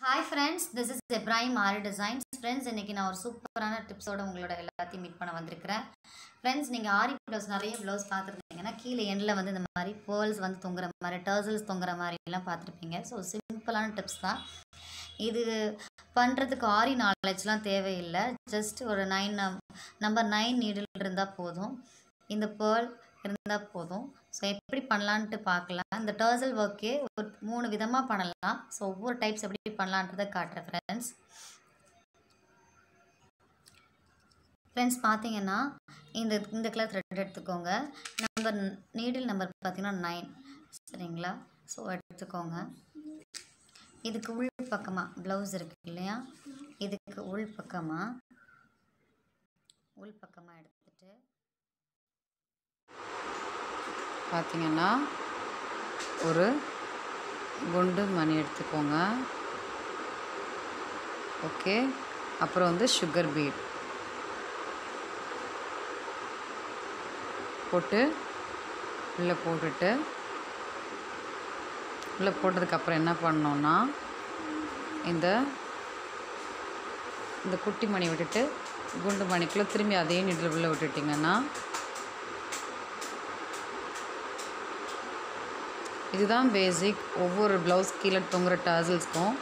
hi friends this is Ebrahim Aari designs friends இன்றைக்கி நான் ஒரு சூப்பரான டிப்ஸோட உங்களோட எல்லாத்தையும் மீட் பண்ண வந்திருக்கிறேன் ஃப்ரெண்ட்ஸ் நீங்கள் ஆரி ப்ளவுஸ் நிறைய ப்ளவுஸ் பார்த்துருந்தீங்கன்னா கீழே எண்டில் வந்து இந்த மாதிரி பேர்ல்ஸ் வந்து தொங்குற மாதிரி டர்சல்ஸ் தொங்குற மாதிரி எல்லாம் பார்த்துருப்பீங்க ஸோ சிம்பிளான டிப்ஸ் தான் இது பண்ணுறதுக்கு ஆரி நாலேஜ்லாம் தேவையில்லை ஜஸ்ட் ஒரு நைன் நம்பர் நைன் நீடில் இருந்தால் போதும் இந்த பேர்ல் இருந்தால் போதும் ஸோ எப்படி பண்ணலான்ட்டு பார்க்கலாம் இந்த டர்சல் ஒர்க்கே ஒரு மூணு விதமாக பண்ணலாம் ஸோ ஒவ்வொரு டைப்ஸ் எப்படி பண்ணலான்றதை காட்டுறேன் ஃப்ரெண்ட்ஸ் ஃப்ரெண்ட்ஸ் பார்த்தீங்கன்னா இந்த இந்த கலர் த்ரெட் எடுத்துக்கோங்க நம்பர் நீடில் நம்பர் பார்த்தீங்கன்னா நைன் சரிங்களா ஸோ எடுத்துக்கோங்க இதுக்கு உள் பக்கமாக ப்ளவுஸ் இருக்கு இல்லையா இதுக்கு உள் பக்கமாக உள் பக்கமாக எடுத்துட்டு பார்த்தீங்கன்னா ஒரு குண்டு மணி எடுத்துக்கோங்க ஓகே அப்புறம் வந்து சுகர் பீட் போட்டு உள்ளே போட்டுட்டு உள்ளே போட்டதுக்கப்புறம் என்ன பண்ணோன்னா இந்த இந்த குட்டி மணி விட்டுட்டு குண்டு மணிக்குள்ளே திரும்பி அதே நீட்டில் உள்ளே விட்டுட்டிங்கன்னா இதுதான் பேசிக் ஒவ்வொரு ப்ளவுஸ் கீழே தொங்குற டாசல்ஸ்க்கும்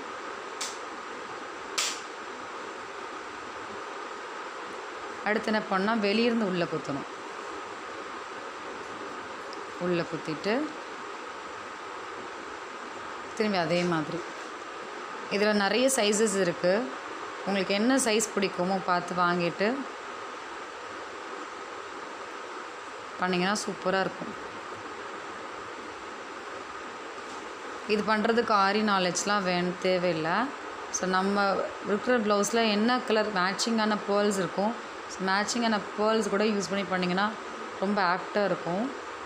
அடுத்து என்ன பண்ணால் வெளியிருந்து உள்ளே குத்தணும் உள்ளே குத்திட்டு திரும்பி அதே மாதிரி இதில் நிறைய சைஸஸ் இருக்குது உங்களுக்கு என்ன சைஸ் பிடிக்குமோ பார்த்து வாங்கிட்டு பண்ணிங்கன்னா சூப்பராக இருக்கும் இது பண்ணுறதுக்கு ஆரி நாலேஜ்லாம் வேணும் தேவையில்லை ஸோ நம்ம இருக்கிற ப்ளவுஸில் என்ன கலர் மேட்சிங்கான பேர்ல்ஸ் இருக்கும் ஸோ மேட்சிங்கான பேர்ல்ஸ் கூட யூஸ் பண்ணி பண்ணிங்கன்னா ரொம்ப ஆப்டாக இருக்கும்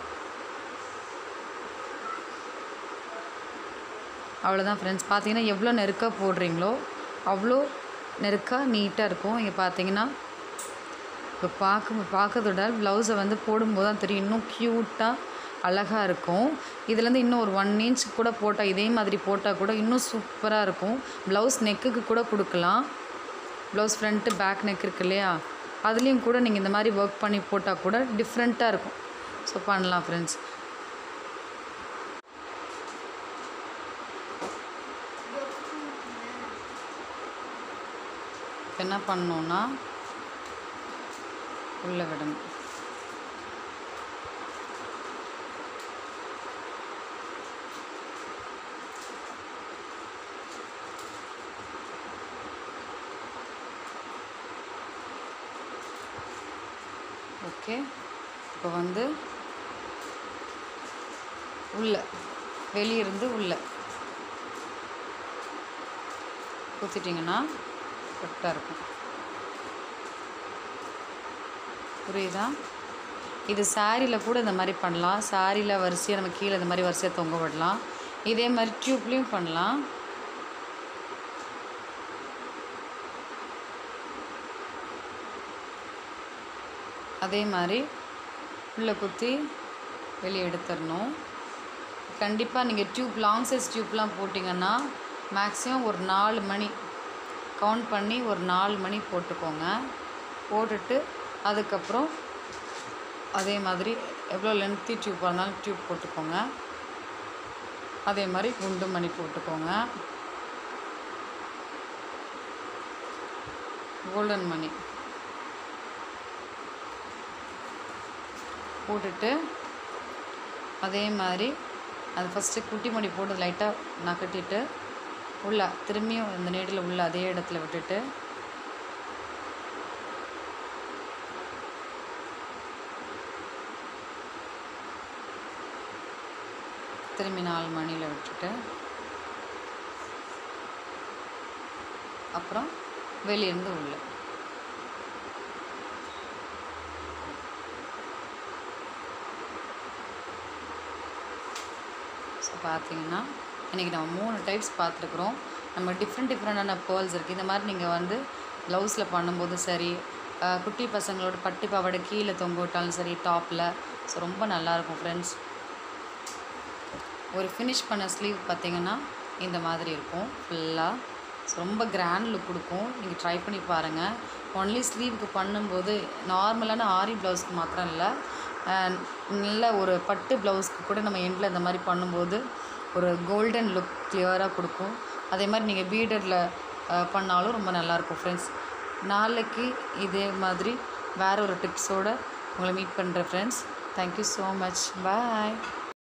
அவ்வளோதான் ஃப்ரெண்ட்ஸ் பார்த்தீங்கன்னா எவ்வளோ நெருக்காக போடுறீங்களோ அவ்வளோ நெருக்காக நீட்டாக இருக்கும் இங்கே பார்த்தீங்கன்னா இப்போ பார்க்க பார்க்கறதோட ப்ளவுஸை வந்து போடும்போது தான் தெரியும் இன்னும் க்யூட்டாக அழகாக இருக்கும் இதுலேருந்து இன்னும் ஒரு ஒன் இன்ச் கூட போட்டால் இதே மாதிரி போட்டால் கூட இன்னும் சூப்பராக இருக்கும் ப்ளவுஸ் நெக்குக்கு கூட கொடுக்கலாம் ப்ளவுஸ் ஃப்ரண்ட்டு பேக் நெக் இருக்கு இல்லையா அதுலேயும் கூட நீங்கள் இந்த மாதிரி ஒர்க் பண்ணி போட்டால் கூட டிஃப்ரெண்ட்டாக இருக்கும் ஸோ பண்ணலாம் ஃப்ரெண்ட்ஸ் என்ன பண்ணோன்னா உள்ளே விடணும் ஓகே இப்போ வந்து உள்ள வெளியிருந்து உள்ள குத்திட்டிங்கன்னா கரெக்டாக இருக்கும் புரியுதா இது சாரியில் கூட இந்த மாதிரி பண்ணலாம் சாரியில் வரிசையாக நம்ம கீழே இந்த மாதிரி வரிசையாக தொங்க விடலாம் இதே மாதிரி டியூப்லேயும் பண்ணலாம் அதே மாதிரி உள்ளே குத்தி வெளியே எடுத்துடணும் கண்டிப்பாக நீங்கள் டியூப் லாங் சைஸ் டியூப்லாம் போட்டிங்கன்னா மேக்ஸிமம் ஒரு நாலு மணி கவுண்ட் பண்ணி ஒரு நாலு மணி போட்டுக்கோங்க போட்டுட்டு அதுக்கப்புறம் அதே மாதிரி எவ்வளோ லென்த்தி டியூப்பாக இருந்தாலும் டியூப் போட்டுக்கோங்க அதே மாதிரி குண்டு மணி போட்டுக்கோங்க கோல்டன் மணி போட்டுட்டு அதே மாதிரி அது ஃபஸ்ட்டு குட்டி மணி போட்டு லைட்டாக நகட்டிட்டு உள்ள திரும்பியும் இந்த நீடில் உள்ள அதே இடத்துல விட்டுட்டு திரும்பி நாலு மணியில் விட்டுட்டு அப்புறம் வெளியிருந்து உள்ள ஸோ பார்த்தீங்கன்னா இன்றைக்கி நம்ம மூணு டைப்ஸ் பார்த்துருக்குறோம் நம்ம டிஃப்ரெண்ட் டிஃப்ரெண்டான பேர்ல்ஸ் இருக்குது இந்த மாதிரி நீங்கள் வந்து ப்ளவுஸில் பண்ணும்போதும் சரி அஹ், குட்டி பசங்களோட பட்டு பாவாடை கீழே தொங்க விட்டாலும் சரி டாப்பில் ஸோ ரொம்ப நல்லாயிருக்கும் ஃப்ரெண்ட்ஸ் ஒரு ஃபினிஷ் பண்ண ஸ்லீவ் பார்த்தீங்கன்னா இந்த மாதிரி இருக்கும் ஃபுல்லாக ரொம்ப கிராண்ட் லுக் கொடுக்கும் நீங்கள் ட்ரை பண்ணி பாருங்கள் ஒன்லி ஸ்லீவுக்கு பண்ணும்போது நார்மலான ஆரி ப்ளவுஸ்க்கு மாத்திரம் இல்லை அஹ் நல்ல ஒரு பட்டு ப்ளவுஸ்க்கு கூட நம்ம எண்டில் இந்த மாதிரி பண்ணும்போது ஒரு கோல்டன் லுக் கிளியராக கொடுக்கும் அதே மாதிரி நீங்கள் பீடரில் பண்ணாலும் ரொம்ப நல்லாயிருக்கும் ஃப்ரெண்ட்ஸ் நாளைக்கு இதே மாதிரி வேற ஒரு டிப்ஸோடு உங்களை மீட் பண்ணுறேன் ஃப்ரெண்ட்ஸ் தேங்க்யூ ஸோ மச் பாய்